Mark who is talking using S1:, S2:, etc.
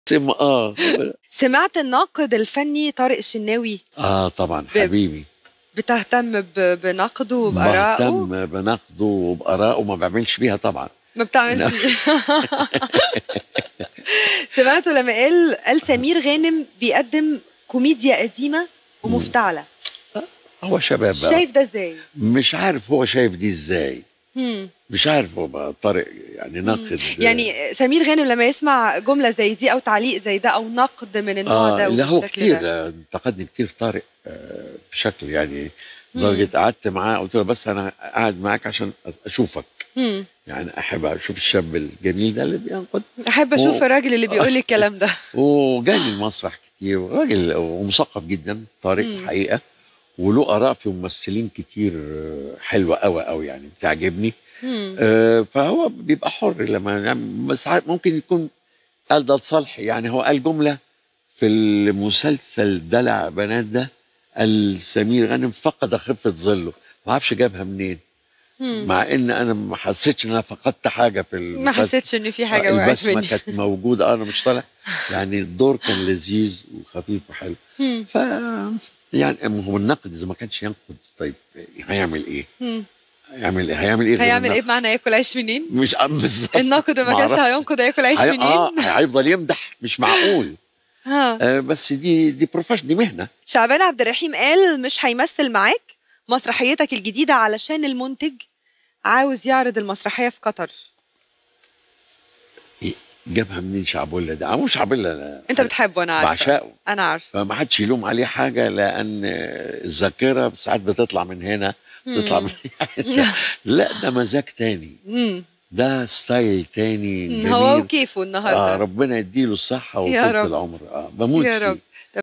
S1: سم اه
S2: سمعت الناقد الفني طارق الشناوي
S1: اه طبعا
S2: ب-
S1: حبيبي
S2: بتهتم ب- بنقده وبآرائه
S1: مهتم بنقده وبآرائه وما بعملش بيها طبعا
S2: ما بتعملش سمعته لما قال قال سمير غانم بيقدم كوميديا قديمة ومفتعلة
S1: هو شباب بقى
S2: شايف ده ازاي؟
S1: مش عارف هو شايف دي ازاي
S2: مم.
S1: مش عارف هو بقى طارق يعني ناقد
S2: يعني سمير غانم لما يسمع جملة زي دي أو تعليق زي ده أو نقد من النوع
S1: اه
S2: ده
S1: لا هو
S2: وبالشكل
S1: كتير
S2: ده
S1: آه، انتقدني كتير طارق آه بشكل يعني
S2: مم.
S1: لدرجه قعدت معاه قلت له بس انا قاعد معاك عشان اشوفك
S2: مم.
S1: يعني احب اشوف الشاب الجميل ده اللي بينقد
S2: أحب أشوف
S1: و-
S2: الراجل اللي بيقول لي الكلام ده
S1: وجاني المسرح كتير وراجل ومثقف جدا طارق
S2: مم.
S1: الحقيقه وله اراء في ممثلين كتير آه، حلوه قوي قوي يعني بتعجبني
S2: مم.
S1: آه، فهو بيبقى حر لما يعني بس ساعات ممكن يكون قال ده لصالحي يعني هو قال جمله في المسلسل دلع بنات ده قال سمير غانم فقد خفه ظله ما اعرفش جابها منين
S2: مم.
S1: مع ان انا ما حسيتش ان انا فقدت حاجه في
S2: ما
S1: المسلسل
S2: حسيتش إن في حاجة
S1: آه،
S2: وقعت
S1: البسمه
S2: مني
S1: كانت موجوده انا مش طالع يعني الدور كان لذيذ وخفيف وحلو
S2: مم.
S1: ف يعني ما هو النقد اذا ما كانش ينقد طيب هيعمل ايه؟
S2: مم.
S1: هيعمل ايه؟ هيعمل ايه؟ غير
S2: هيعمل ايه
S1: النقد؟
S2: بمعنى ياكل عيش منين؟
S1: مش آه، بالظبط
S2: الناقد ما كانش
S1: معرفش.
S2: هينقد هياكل عيش
S1: هي...
S2: منين؟
S1: اه هيفضل يمدح مش معقول
S2: ها
S1: آه بس دي دي بروفيشن دي مهنه
S2: شعبان عبد الرحيم قال مش هيمثل معاك مسرحيتك الجديدة علشان المنتج عاوز يعرض المسرحية في قطر
S1: جابها منين شعبولة ده؟ مش شعبولة انا
S2: انت بتحبه انا عارفة
S1: بعشقه
S2: انا عارفة
S1: فما حدش يلوم عليه حاجه لان الذاكره ساعات بتطلع من هنا تطلع من لا ده مزاج تاني
S2: مم.
S1: ده ستايل تاني
S2: هو
S1: جميل
S2: وكيفه
S1: آه
S2: النهارده
S1: ربنا يديله الصحه
S2: يا
S1: وطول
S2: رب.
S1: العمر اه بموت
S2: يا
S1: فيه
S2: رب